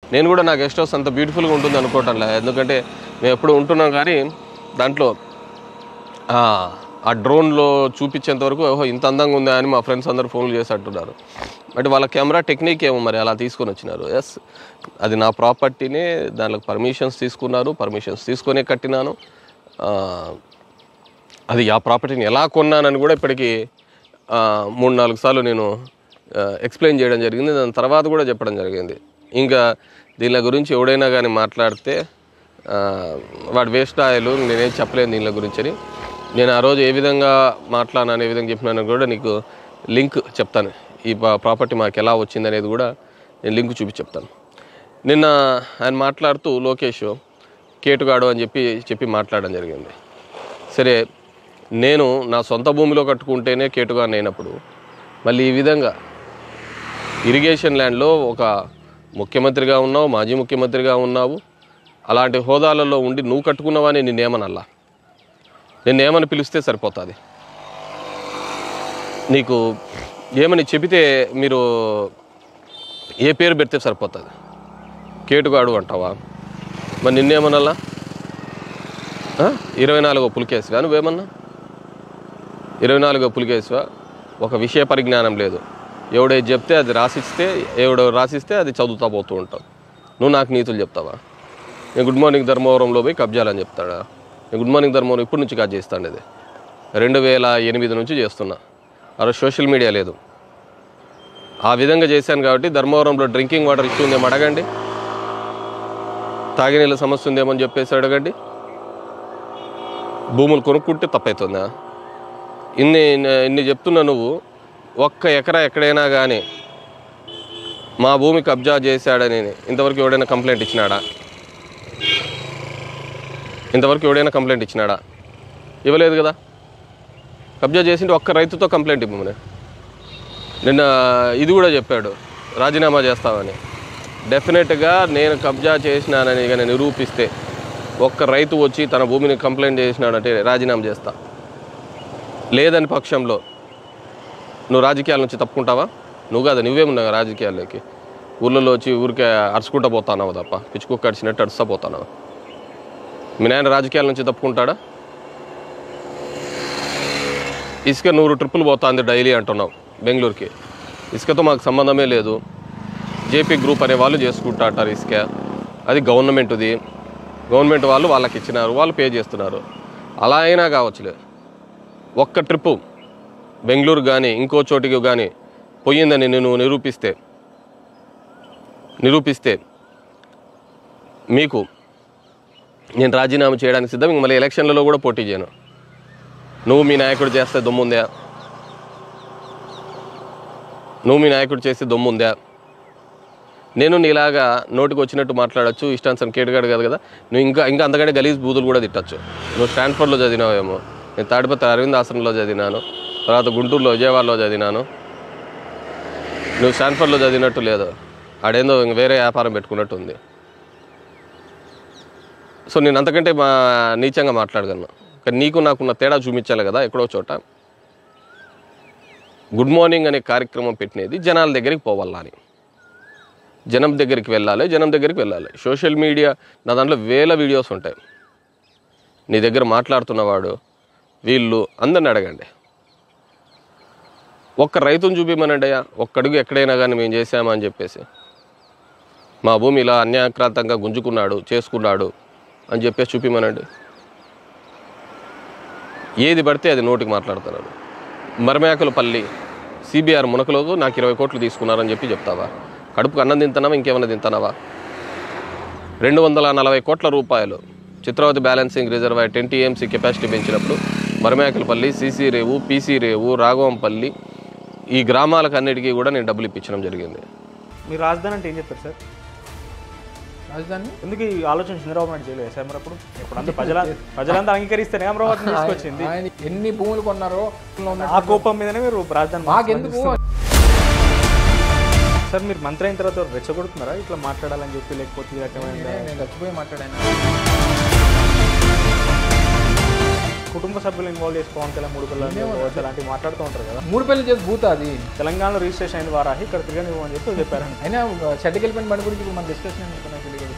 నేను కూడా నా గెస్ట్ హౌస్ అంత బ్యూటిఫుల్గా ఉంటుంది అనుకోవటం లేదు ఎందుకంటే మేము ఎప్పుడు ఉంటున్నాం కానీ దాంట్లో ఆ, ఆ డ్రోన్లో చూపించేంత వరకు ఓహో ఇంత అందంగా ఉందా అని మా ఫ్రెండ్స్ అందరూ ఫోన్లు చేసి అంటున్నారు అంటే వాళ్ళ కెమెరా టెక్నిక్ ఏమో మరి అలా తీసుకొని వచ్చినారు ఎస్ అది నా ప్రాపర్టీనే దానికి పర్మిషన్స్ తీసుకున్నారు పర్మిషన్స్ తీసుకొనే కట్టినాను ఆ, అది ఆ ప్రాపర్టీని ఎలా కొన్నానని కూడా ఇప్పటికీ ఆ, మూడు నాలుగు సార్లు నేను ఎక్స్ప్లెయిన్ చేయడం జరిగింది దాని తర్వాత కూడా చెప్పడం జరిగింది ఇంకా దీని గురించి ఎవడైనా కానీ మాట్లాడితే ఆ, వాడు వేస్ట్ ఆయిల్ నేనేం చెప్పలేను దీని గురించి అని నేను ఆ రోజు ఏ విధంగా మాట్లాడినాను ఏ విధంగా చెప్పినాను కూడా నీకు లింక్ చెప్తాను ఈ ప్రాపర్టీ మాకు ఎలా వచ్చింది అనేది కూడా నేను లింక్ చూపి చెప్తాను నిన్న ఆయన మాట్లాడుతూ లోకేష్ కేటుగాడు అని చెప్పి చెప్పి మాట్లాడడం జరిగింది సరే నేను నా సొంత భూమిలో కట్టుకుంటేనే కేటుగా అయినప్పుడు మళ్ళీ ఈ విధంగా ఇరిగేషన్ ల్యాండ్లో ఒక ముఖ్యమంత్రిగా ఉన్నావు మాజీ ముఖ్యమంత్రిగా ఉన్నావు అలాంటి హోదాలలో ఉండి నువ్వు కట్టుకున్నావని నిన్నేమనల్లా నిన్నేమని పిలిస్తే సరిపోతుంది నీకు ఏమని చెబితే మీరు ఏ పేరు పెడితే సరిపోతుంది కేటుగాడు అంటావా మరి నిన్నేమనల్లా ఆ? ఇరవై నాలుగో పులికేసివా నువ్వేమన్నా ఇరవై నాలుగో పులికేసివా ఒక విషయ పరిజ్ఞానం లేదు ఎవడేది చెప్తే అది రాసిస్తే ఎవడో రాసిస్తే అది చదువుతా పోతూ ఉంటావు నువ్వు నాకు నీతులు చెప్తావా నేను గుడ్ మార్నింగ్ ధర్మవరంలో పోయి కబ్జాలని చెప్తాడా నేను గుడ్ మార్నింగ్ ధర్మవరం ఇప్పటి నుంచి కాదు చేస్తాను ఇది రెండు వేల ఎనిమిది నుంచి చేస్తున్నా ఆ రోజు సోషల్ మీడియా లేదు ఆ విధంగా చేశాను కాబట్టి ధర్మవరంలో డ్రింకింగ్ వాటర్ ఇష్యూ ఉందేమో అడగండి తాగినీళ్ళ సమస్య ఉందేమో అని చెప్పేసి అడగండి భూములు కొనుక్కుంటే తప్పవుతుందా ఇన్ని ఇన్ని చెప్తున్నా నువ్వు ఒక్క ఎకరా ఎక్కడైనా కానీ మా భూమి కబ్జా చేశాడని ఇంతవరకు ఎవడైనా కంప్లైంట్ ఇచ్చినాడా ఇంతవరకు ఎవడైనా కంప్లైంట్ ఇచ్చినాడా ఇవ్వలేదు కదా కబ్జా చేసింటే ఒక్క రైతుతో కంప్లైంట్ ఇవ్వమని నిన్న ఇది కూడా చెప్పాడు రాజీనామా చేస్తామని డెఫినెట్గా నేను కబ్జా చేసినానని కానీ నిరూపిస్తే ఒక్క రైతు వచ్చి తన భూమిని కంప్లైంట్ చేసినాడంటే రాజీనామా చేస్తా లేదని పక్షంలో నువ్వు రాజకీయాల నుంచి తప్పుకుంటావా నువ్వు కాదు నువ్వేమున్నావు రాజకీయాల్లోకి ఊళ్ళలో వచ్చి ఊరికే అరుచుకుంటా పోతానావు తప్ప పిచ్చుకుక్క అడిచినట్టు అరుస్తా పోతానావు మీ నాయన రాజకీయాల నుంచి తప్పుకుంటాడా ఇసుక నూరు ట్రిప్పులు పోతుంది డైలీ అంటున్నావు బెంగళూరుకి ఇసుకతో మాకు సంబంధమే లేదు జేపీ గ్రూప్ అనే వాళ్ళు చేసుకుంటారు ఇసుక అది గవర్నమెంట్ది గవర్నమెంట్ వాళ్ళు వాళ్ళకి ఇచ్చినారు వాళ్ళు పే చేస్తున్నారు అలా అయినా కావచ్చులే ఒక్క ట్రిప్పు బెంగళూరు కానీ ఇంకో చోటికి కానీ పోయిందని నేను నిరూపిస్తే నిరూపిస్తే మీకు నేను రాజీనామా చేయడానికి సిద్ధం ఇంక మళ్ళీ ఎలక్షన్లలో కూడా పోటీ చేయను నువ్వు మీ నాయకుడు చేస్తే దమ్ముందా నువ్వు మీ నాయకుడు చేస్తే దమ్ముందా నేను నీలాగా నోటికి వచ్చినట్టు మాట్లాడచ్చు ఇష్టాన్సన్ కేటుగాడు కాదు కదా నువ్వు ఇంకా ఇంకా అంతకంటే గలీజ్ బూతులు కూడా తిట్టచ్చు నువ్వు స్టాన్ఫర్డ్లో చదివినావేమో నేను తాడిపత్రి అరవింద్ ఆశ్రమంలో చదివినాను తర్వాత గుంటూరులో విజయవాడలో చదివినాను నువ్వు స్టాన్ఫర్డ్లో చదివినట్టు లేదు ఆడేందో ఇంక వేరే వ్యాపారం పెట్టుకున్నట్టు ఉంది సో నేను అంతకంటే మా నీచంగా మాట్లాడగలను కానీ నీకు నాకున్న తేడా చూపించాలి కదా ఎక్కడో చోట గుడ్ మార్నింగ్ అనే కార్యక్రమం పెట్టినది జనాల దగ్గరికి పోవాలా అని జనం దగ్గరికి వెళ్ళాలి జనం దగ్గరికి వెళ్ళాలి సోషల్ మీడియా నా దాంట్లో వేల వీడియోస్ ఉంటాయి నీ దగ్గర మాట్లాడుతున్నవాడు వీళ్ళు అందరిని అడగండి ఒక్క రైతుని చూపిమనండి అయ్యా ఒక్కడుగు ఎక్కడైనా కానీ మేము చేసామా అని చెప్పేసి మా భూమి ఇలా అన్యాక్రాంతంగా గుంజుకున్నాడు చేసుకున్నాడు అని చెప్పేసి చూపిమనండి ఏది పడితే అది నోటికి మాట్లాడుతున్నాడు మరమేకలపల్లి సిబిఆర్ మునకలకు నాకు ఇరవై కోట్లు తీసుకున్నారని చెప్పి చెప్తావా కడుపుకు అన్నం తింటున్నావా ఇంకేమైనా తింటున్నావా రెండు వందల నలభై కోట్ల రూపాయలు Chitravati balancing reservoir ten TMC capacity పెంచినప్పుడు మరమేకలపల్లి సీసీ రేవు పీసీ రేవు రాఘవంపల్లి ఈ గ్రామాలకు అన్నిటికీ కూడా నేను డబ్బులు ఇప్పించడం జరిగింది మీరు రాజధాని అంటే ఏం చెప్తారు సార్ రాజధాని ఎందుకు ఈ ఆలోచన చంద్రబాబు నాయుడు చేయలేదు సార్ మరి అప్పుడు ఇప్పుడు అంతా ప్రజల ప్రజలంతా అంగీకరిస్తేనే అమరావతిని తీసుకొచ్చింది ఆయన ఎన్ని భూములు కొన్నారో లో ఉన్న- ఆ కోపం మీదనే మీరు రాజధాని మాకెందుకు సార్ మీరు మంత్రి అయిన తర్వాత రెచ్చగొడుతున్నారా ఇట్లా మాట్లాడాలని చెప్పి లేకపోతే ఈ రకమైన నేను చచ్చిపోయి మాట్లాడాను కుటుంబ సభ్యులు ఇన్వాల్వ్ చేసి పవన్ కళ్యాణ్ మూడు పిల్లలు ఇవ్వచ్చు అలాంటివి మాట్లాడుతూ ఉంటారు కదా మూడు పెళ్లి చేసి భూత అది తెలంగాణలో రిజిస్ట్రేషన్ అయింది వారాహి ఇక్కడ తిరగనివ్వు అని చెప్పి చెప్పారు అయినా చెడ్డకెళ్ళిపోయిన బండి గురించి ఇప్పుడు మన డిస్కషన్ ఎందుకు నాకు తెలియదు